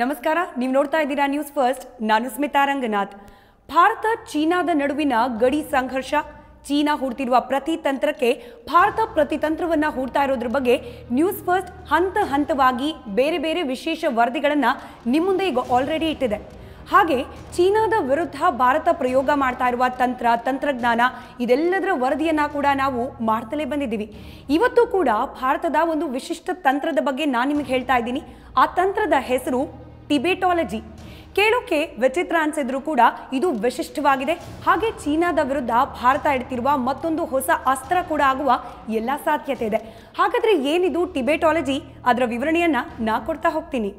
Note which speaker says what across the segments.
Speaker 1: ನಮಸ್ಕಾರ ನೀವು ನೋಡ್ತಾ ಇದ್ದೀರಾ ನ್ಯೂಸ್ ಫಸ್ಟ್ ನಾನು ಸ್ಮಿತಾ ರಂಗನಾಥ್ ಭಾರತ ಚೀನಾದ ನಡುವಿನ ಗಡಿ ಸಂಘರ್ಷ ಚೀನಾ ಹೂಡ್ತಿರುವ ಪ್ರತಿ ತಂತ್ರಕ್ಕೆ ಭಾರತ ಪ್ರತಿತಂತ್ರವನ್ನ ಹೂಡ್ತಾ ಇರೋದ್ರ ಬಗ್ಗೆ ನ್ಯೂಸ್ ಫಸ್ಟ್ ಹಂತ ಹಂತವಾಗಿ ಬೇರೆ ಬೇರೆ ವಿಶೇಷ ವರದಿಗಳನ್ನು ನಿಮ್ಮ ಮುಂದೆ ಈಗ ಆಲ್ರೆಡಿ ಇಟ್ಟಿದೆ ಹಾಗೆ ಚೀನಾದ ವಿರುದ್ಧ ಭಾರತ ಪ್ರಯೋಗ ಮಾಡ್ತಾ ಇರುವ ತಂತ್ರ ತಂತ್ರಜ್ಞಾನ ಇದೆಲ್ಲದರ ವರದಿಯನ್ನ ಕೂಡ ನಾವು ಮಾಡ್ತಲೇ ಬಂದಿದ್ದೀವಿ ಇವತ್ತು ಕೂಡ ಭಾರತದ ಒಂದು ವಿಶಿಷ್ಟ ತಂತ್ರದ ಬಗ್ಗೆ ನಾನು ನಿಮಗೆ ಹೇಳ್ತಾ ಇದ್ದೀನಿ ಆ ತಂತ್ರದ ಹೆಸರು ಟಿಬೇಟಾಲಜಿ ಕೇಳೋಕೆ ವಿಚಿತ್ರ ಅನ್ಸಿದ್ರು ಕೂಡ ಇದು ವಿಶಿಷ್ಟವಾಗಿದೆ ಹಾಗೆ ಚೀನಾದ ವಿರುದ್ಧ ಭಾರತ ಇಡ್ತಿರುವ ಮತ್ತೊಂದು ಹೊಸ ಅಸ್ತ್ರ ಕೂಡ ಆಗುವ ಎಲ್ಲ ಸಾಧ್ಯತೆ ಇದೆ ಹಾಗಾದ್ರೆ ಏನಿದು ಟಿಬೇಟಾಲಜಿ ಅದರ ವಿವರಣೆಯನ್ನ ನಾ ಕೊಡ್ತಾ ಹೋಗ್ತೀನಿ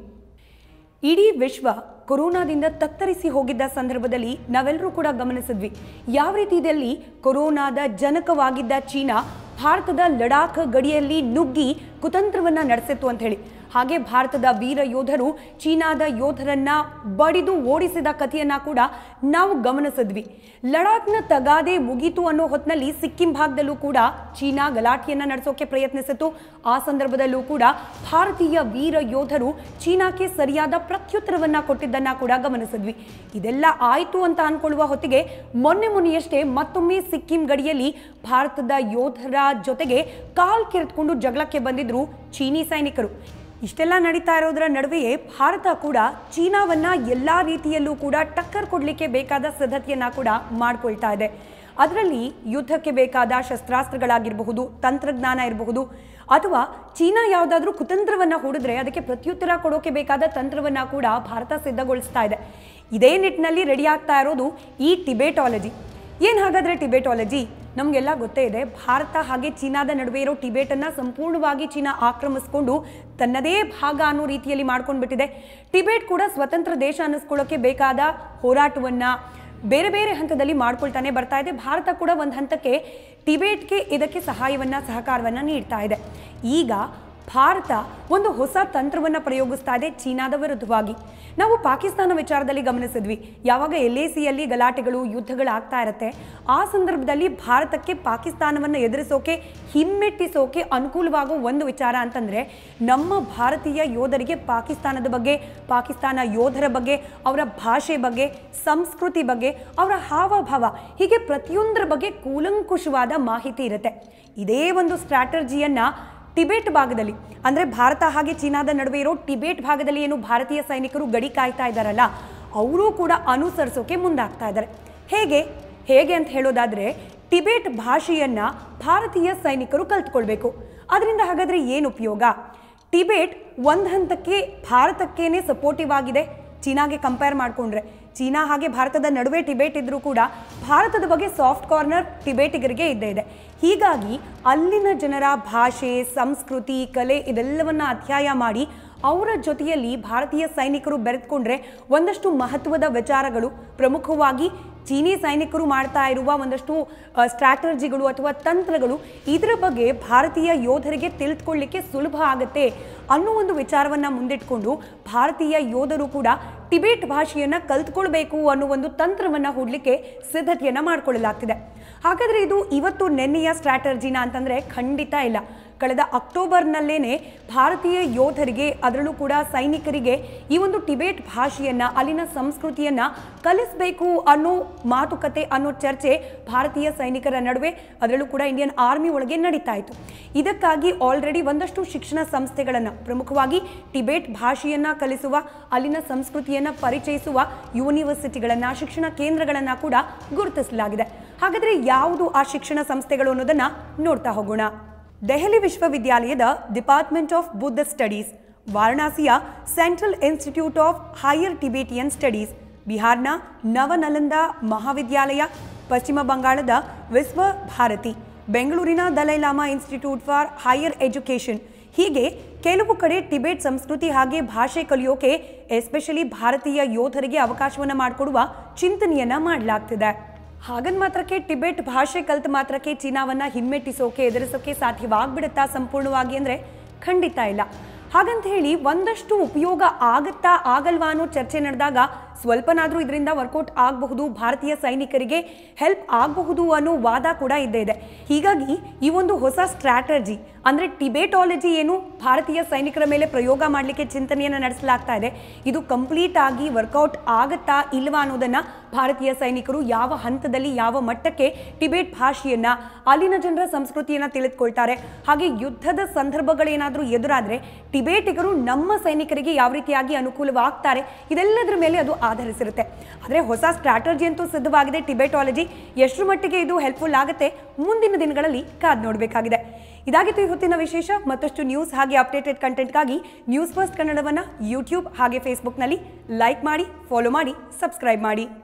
Speaker 1: ಇಡೀ ವಿಶ್ವ ಕೊರೋನಾದಿಂದ ತತ್ತರಿಸಿ ಹೋಗಿದ್ದ ಸಂದರ್ಭದಲ್ಲಿ ನಾವೆಲ್ಲರೂ ಕೂಡ ಗಮನಿಸಿದ್ವಿ ಯಾವ ರೀತಿಯಲ್ಲಿ ಕೊರೋನಾದ ಜನಕವಾಗಿದ್ದ ಚೀನಾ ಭಾರತದ ಲಡಾಖ್ ಗಡಿಯಲ್ಲಿ ನುಗ್ಗಿ ಕುತಂತ್ರವನ್ನ ನಡೆಸಿತ್ತು ಅಂತ ಹೇಳಿ ಹಾಗೆ ಭಾರತದ ವೀರ ಯೋಧರು ಚೀನಾದ ಯೋಧರನ್ನ ಬಡಿದು ಓಡಿಸಿದ ಕಥೆಯನ್ನ ಕೂಡ ನಾವು ಗಮನಿಸಿದ್ವಿ ಲಡಾಖ್ನ ತಗಾದೆ ಮುಗೀತು ಅನ್ನೋ ಹೊತ್ತಿನಲ್ಲಿ ಸಿಕ್ಕಿಂ ಭಾಗದಲ್ಲೂ ಕೂಡ ಚೀನಾ ಗಲಾಟೆಯನ್ನ ನಡೆಸೋಕೆ ಪ್ರಯತ್ನಿಸಿತು ಆ ಸಂದರ್ಭದಲ್ಲೂ ಕೂಡ ಭಾರತೀಯ ವೀರ ಯೋಧರು ಚೀನಾಕ್ಕೆ ಸರಿಯಾದ ಪ್ರತ್ಯುತ್ತರವನ್ನ ಕೊಟ್ಟಿದ್ದನ್ನ ಕೂಡ ಗಮನಿಸಿದ್ವಿ ಇದೆಲ್ಲ ಆಯ್ತು ಅಂತ ಅನ್ಕೊಳ್ಳುವ ಹೊತ್ತಿಗೆ ಮೊನ್ನೆ ಮೊನ್ನೆಯಷ್ಟೇ ಮತ್ತೊಮ್ಮೆ ಸಿಕ್ಕಿಂ ಗಡಿಯಲ್ಲಿ ಭಾರತದ ಯೋಧರ ಜೊತೆಗೆ ಕಾಲ್ ಕೆರೆದುಕೊಂಡು ಜಗಳಕ್ಕೆ ಬಂದಿದ್ರು ಚೀನಿ ಸೈನಿಕರು ಇಷ್ಟೆಲ್ಲ ನಡೀತಾ ಇರೋದರ ನಡುವೆಯೇ ಭಾರತ ಕೂಡ ಚೀನಾವನ್ನ ಎಲ್ಲಾ ರೀತಿಯಲ್ಲೂ ಕೂಡ ಟಕ್ಕರ್ ಕೊಡಲಿಕ್ಕೆ ಬೇಕಾದ ಸಿದ್ಧತೆಯನ್ನ ಕೂಡ ಮಾಡ್ಕೊಳ್ತಾ ಇದೆ ಅದರಲ್ಲಿ ಯುದ್ಧಕ್ಕೆ ಬೇಕಾದ ಶಸ್ತ್ರಾಸ್ತ್ರಗಳಾಗಿರಬಹುದು ತಂತ್ರಜ್ಞಾನ ಇರಬಹುದು ಅಥವಾ ಚೀನಾ ಯಾವುದಾದ್ರೂ ಕುತಂತ್ರವನ್ನ ಹೂಡಿದ್ರೆ ಅದಕ್ಕೆ ಪ್ರತ್ಯುತ್ತರ ಕೊಡೋಕೆ ಬೇಕಾದ ತಂತ್ರವನ್ನ ಕೂಡ ಭಾರತ ಸಿದ್ಧಗೊಳಿಸ್ತಾ ಇದೆ ಇದೇ ನಿಟ್ಟಿನಲ್ಲಿ ರೆಡಿ ಆಗ್ತಾ ಇರೋದು ಈ ಟಿಬೇಟಾಲಜಿ ಏನು ಹಾಗಾದ್ರೆ ಟಿಬೇಟಾಲಜಿ ನಮಗೆಲ್ಲ ಗೊತ್ತೇ ಇದೆ ಭಾರತ ಹಾಗೆ ಚೀನಾದ ನಡುವೆ ಇರೋ ಟಿಬೇಟನ್ನು ಸಂಪೂರ್ಣವಾಗಿ ಚೀನಾ ಆಕ್ರಮಿಸ್ಕೊಂಡು ತನ್ನದೇ ಭಾಗ ಅನ್ನೋ ರೀತಿಯಲ್ಲಿ ಮಾಡ್ಕೊಂಡ್ಬಿಟ್ಟಿದೆ ಟಿಬೇಟ್ ಕೂಡ ಸ್ವತಂತ್ರ ದೇಶ ಅನ್ನಿಸ್ಕೊಳ್ಳೋಕೆ ಬೇಕಾದ ಹೋರಾಟವನ್ನ ಬೇರೆ ಬೇರೆ ಹಂತದಲ್ಲಿ ಮಾಡ್ಕೊಳ್ತಾನೆ ಬರ್ತಾ ಇದೆ ಭಾರತ ಕೂಡ ಒಂದು ಹಂತಕ್ಕೆ ಟಿಬೇಟ್ಗೆ ಇದಕ್ಕೆ ಸಹಾಯವನ್ನ ಸಹಕಾರವನ್ನ ನೀಡ್ತಾ ಇದೆ ಈಗ ಭಾರತ ಒಂದು ಹೊಸ ತಂತ್ರವನ್ನು ಪ್ರಯೋಗಿಸ್ತಾ ಇದೆ ಚೀನಾದ ವಿರುದ್ಧವಾಗಿ ನಾವು ಪಾಕಿಸ್ತಾನ ವಿಚಾರದಲ್ಲಿ ಗಮನಿಸಿದ್ವಿ ಯಾವಾಗ ಎಲ್ ಎ ಸಿಯಲ್ಲಿ ಗಲಾಟೆಗಳು ಯುದ್ಧಗಳಾಗ್ತಾ ಇರುತ್ತೆ ಆ ಸಂದರ್ಭದಲ್ಲಿ ಭಾರತಕ್ಕೆ ಪಾಕಿಸ್ತಾನವನ್ನು ಎದುರಿಸೋಕೆ ಹಿಮ್ಮೆಟ್ಟಿಸೋಕೆ ಅನುಕೂಲವಾಗೋ ಒಂದು ವಿಚಾರ ಅಂತಂದರೆ ನಮ್ಮ ಭಾರತೀಯ ಯೋಧರಿಗೆ ಪಾಕಿಸ್ತಾನದ ಬಗ್ಗೆ ಪಾಕಿಸ್ತಾನ ಯೋಧರ ಬಗ್ಗೆ ಅವರ ಭಾಷೆ ಬಗ್ಗೆ ಸಂಸ್ಕೃತಿ ಬಗ್ಗೆ ಅವರ ಹಾವಭಾವ ಹೀಗೆ ಪ್ರತಿಯೊಂದರ ಬಗ್ಗೆ ಕೂಲಂಕುಷವಾದ ಮಾಹಿತಿ ಇರುತ್ತೆ ಇದೇ ಒಂದು ಸ್ಟ್ರಾಟರ್ಜಿಯನ್ನು ಟಿಬೇಟ್ ಭಾಗದಲ್ಲಿ ಅಂದರೆ ಭಾರತ ಹಾಗೆ ಚೀನಾದ ನಡುವೆ ಇರೋ ಟಿಬೇಟ್ ಭಾಗದಲ್ಲಿ ಏನು ಭಾರತೀಯ ಸೈನಿಕರು ಗಡಿ ಕಾಯ್ತಾ ಇದ್ದಾರಲ್ಲ ಅವರು ಕೂಡ ಅನುಸರಿಸೋಕೆ ಮುಂದಾಗ್ತಾ ಇದ್ದಾರೆ ಹೇಗೆ ಹೇಗೆ ಅಂತ ಹೇಳೋದಾದರೆ ಟಿಬೇಟ್ ಭಾಷೆಯನ್ನು ಭಾರತೀಯ ಸೈನಿಕರು ಕಲ್ತ್ಕೊಳ್ಬೇಕು ಅದರಿಂದ ಹಾಗಾದರೆ ಏನು ಉಪಯೋಗ ಟಿಬೇಟ್ ಒಂದು ಹಂತಕ್ಕೆ ಭಾರತಕ್ಕೇನೆ ಸಪೋರ್ಟಿವ್ ಆಗಿದೆ ಚೀನಾಗೆ ಕಂಪೇರ್ ಮಾಡಿಕೊಂಡ್ರೆ ಚೀನಾ ಹಾಗೆ ಭಾರತದ ನಡುವೆ ಟಿಬೇಟ್ ಇದ್ರೂ ಕೂಡ ಭಾರತದ ಬಗ್ಗೆ ಸಾಫ್ಟ್ ಕಾರ್ನರ್ ಟಿಬೇಟಿಗರಿಗೆ ಇದ್ದೇ ಇದೆ ಹೀಗಾಗಿ ಅಲ್ಲಿನ ಜನರ ಭಾಷೆ ಸಂಸ್ಕೃತಿ ಕಲೆ ಇದೆಲ್ಲವನ್ನ ಅಧ್ಯಯ ಮಾಡಿ ಅವರ ಜೊತೆಯಲ್ಲಿ ಭಾರತೀಯ ಸೈನಿಕರು ಬೆರೆತ್ಕೊಂಡ್ರೆ ಒಂದಷ್ಟು ಮಹತ್ವದ ವಿಚಾರಗಳು ಪ್ರಮುಖವಾಗಿ ಚೀನಿ ಸೈನಿಕರು ಮಾಡ್ತಾ ಇರುವ ಒಂದಷ್ಟು ಸ್ಟ್ರಾಟರ್ಜಿಗಳು ಅಥವಾ ತಂತ್ರಗಳು ಇದರ ಬಗ್ಗೆ ಭಾರತೀಯ ಯೋಧರಿಗೆ ತಿಳಿದುಕೊಳ್ಳಿಕ್ಕೆ ಸುಲಭ ಆಗುತ್ತೆ ಅನ್ನೋ ಒಂದು ವಿಚಾರವನ್ನು ಮುಂದಿಟ್ಕೊಂಡು ಭಾರತೀಯ ಯೋಧರು ಕೂಡ ಟಿಬೇಟ್ ಭಾಷೆಯನ್ನು ಕಲ್ತ್ಕೊಳ್ಬೇಕು ಅನ್ನೋ ಒಂದು ತಂತ್ರವನ್ನು ಹೂಡಲಿಕ್ಕೆ ಸಿದ್ಧತೆಯನ್ನು ಮಾಡಿಕೊಳ್ಳಲಾಗ್ತಿದೆ ಹಾಗಾದರೆ ಇದು ಇವತ್ತು ನೆನ್ನೆಯ ಸ್ಟ್ರಾಟರ್ಜಿನ ಅಂತಂದರೆ ಖಂಡಿತ ಇಲ್ಲ ಕಳೆದ ಅಕ್ಟೋಬರ್ನಲ್ಲೇನೆ ಭಾರತೀಯ ಯೋಧರಿಗೆ ಅದರಲ್ಲೂ ಕೂಡ ಸೈನಿಕರಿಗೆ ಈ ಒಂದು ಟಿಬೇಟ್ ಭಾಷೆಯನ್ನ ಅಲ್ಲಿನ ಸಂಸ್ಕೃತಿಯನ್ನ ಕಲಿಸಬೇಕು ಅನ್ನೋ ಮಾತುಕತೆ ಅನ್ನೋ ಚರ್ಚೆ ಭಾರತೀಯ ಸೈನಿಕರ ನಡುವೆ ಅದರಲ್ಲೂ ಕೂಡ ಇಂಡಿಯನ್ ಆರ್ಮಿ ಒಳಗೆ ನಡೀತಾ ಇತ್ತು ಇದಕ್ಕಾಗಿ ಆಲ್ರೆಡಿ ಒಂದಷ್ಟು ಶಿಕ್ಷಣ ಸಂಸ್ಥೆಗಳನ್ನು ಪ್ರಮುಖವಾಗಿ ಟಿಬೇಟ್ ಭಾಷೆಯನ್ನ ಕಲಿಸುವ ಅಲ್ಲಿನ ಸಂಸ್ಕೃತಿಯನ್ನ ಪರಿಚಯಿಸುವ ಯೂನಿವರ್ಸಿಟಿಗಳನ್ನ ಶಿಕ್ಷಣ ಕೇಂದ್ರಗಳನ್ನ ಕೂಡ ಗುರುತಿಸಲಾಗಿದೆ ಹಾಗಾದ್ರೆ ಯಾವುದು ಆ ಶಿಕ್ಷಣ ಸಂಸ್ಥೆಗಳು ಅನ್ನೋದನ್ನ ನೋಡ್ತಾ ಹೋಗೋಣ ದೆಹಲಿ ವಿಶ್ವವಿದ್ಯಾಲಯದ department of Buddha studies ವಾರಣಾಸಿಯ central institute of higher Tibetan studies ಬಿಹಾರ್ನ ನವನಲಂದ ಮಹಾವಿದ್ಯಾಲಯ ಪಶ್ಚಿಮ ಬಂಗಾಳದ ವಿಶ್ವ ಭಾರತಿ ಬೆಂಗಳೂರಿನ Dalai Lama institute for higher education ಹೀಗೆ ಕೆಲವು ಕಡೆ ಟಿಬೇಟ್ ಸಂಸ್ಕೃತಿ ಹಾಗೆ ಭಾಷೆ ಕಲಿಯೋಕೆ ಎಸ್ಪೆಷಲಿ ಭಾರತೀಯ ಯೋಧರಿಗೆ ಅವಕಾಶವನ್ನು ಮಾಡಿಕೊಡುವ ಚಿಂತನೆಯನ್ನ ಮಾಡಲಾಗ್ತಿದೆ ಹಾಗನ್ ಮಾತ್ರಕ್ಕೆ ಟಿಬೆಟ್ ಭಾಷೆ ಕಲ್ತ ಮಾತ್ರಕ್ಕೆ ಚೀನಾವನ್ನ ಹಿಮ್ಮೆಟ್ಟಿಸೋಕೆ ಎದುರಿಸೋಕೆ ಸಾಧ್ಯವಾಗ್ಬಿಡುತ್ತಾ ಸಂಪೂರ್ಣವಾಗಿ ಅಂದ್ರೆ ಖಂಡಿತ ಇಲ್ಲ ಹಾಗಂತ ಹೇಳಿ ಒಂದಷ್ಟು ಉಪಯೋಗ ಆಗತ್ತಾ ಆಗಲ್ವಾ ಅನ್ನೋ ಚರ್ಚೆ ನಡೆದಾಗ ಸ್ವಲ್ಪನಾದರೂ ಇದರಿಂದ ವರ್ಕೌಟ್ ಆಗಬಹುದು ಭಾರತೀಯ ಸೈನಿಕರಿಗೆ ಹೆಲ್ಪ್ ಆಗಬಹುದು ಅನ್ನೋ ವಾದ ಕೂಡ ಇದ್ದೇ ಇದೆ ಹೀಗಾಗಿ ಈ ಒಂದು ಹೊಸ ಸ್ಟ್ರಾಟಜಿ ಅಂದರೆ ಟಿಬೇಟಾಲಜಿ ಏನು ಭಾರತೀಯ ಸೈನಿಕರ ಮೇಲೆ ಪ್ರಯೋಗ ಮಾಡಲಿಕ್ಕೆ ಚಿಂತನೆಯನ್ನು ನಡೆಸಲಾಗ್ತಾ ಇದೆ ಇದು ಕಂಪ್ಲೀಟ್ ಆಗಿ ವರ್ಕೌಟ್ ಆಗುತ್ತಾ ಇಲ್ವಾ ಅನ್ನೋದನ್ನ ಭಾರತೀಯ ಸೈನಿಕರು ಯಾವ ಹಂತದಲ್ಲಿ ಯಾವ ಮಟ್ಟಕ್ಕೆ ಟಿಬೇಟ್ ಭಾಷೆಯನ್ನ ಅಲ್ಲಿನ ಜನರ ಸಂಸ್ಕೃತಿಯನ್ನ ತಿಳಿದುಕೊಳ್ತಾರೆ ಹಾಗೆ ಯುದ್ಧದ ಸಂದರ್ಭಗಳೇನಾದರೂ ಎದುರಾದರೆ ಟಿಬೇಟಿಗರು ನಮ್ಮ ಸೈನಿಕರಿಗೆ ಯಾವ ರೀತಿಯಾಗಿ ಅನುಕೂಲವಾಗ್ತಾರೆ ಇದೆಲ್ಲದರ ಮೇಲೆ ಅದು ಆಧರಿಸಿರುತ್ತೆ ಆದರೆ ಹೊಸ ಸ್ಟ್ರಾಟಜಿ ಅಂತೂ ಸಿದ್ಧವಾಗಿದೆ ಟಿಬೇಟಾಲಜಿ ಎಷ್ಟರ ಮಟ್ಟಿಗೆ ಇದು ಹೆಲ್ಪ್ಫುಲ್ ಆಗುತ್ತೆ ಮುಂದಿನ ದಿನಗಳಲ್ಲಿ ಕಾದ್ ನೋಡಬೇಕಾಗಿದೆ ಇದಾಗಿತ್ತು ಈ ಹೊತ್ತಿನ ವಿಶೇಷ ಮತ್ತಷ್ಟು ನ್ಯೂಸ್ ಹಾಗೆ ಅಪ್ಡೇಟೆಡ್ ಕಂಟೆಂಟ್ಗಾಗಿ ನ್ಯೂಸ್ ಫಸ್ಟ್ ಕನ್ನಡವನ್ನು ಯೂಟ್ಯೂಬ್ ಹಾಗೆ ಫೇಸ್ಬುಕ್ನಲ್ಲಿ ಲೈಕ್ ಮಾಡಿ ಫಾಲೋ ಮಾಡಿ ಸಬ್ಸ್ಕ್ರೈಬ್ ಮಾಡಿ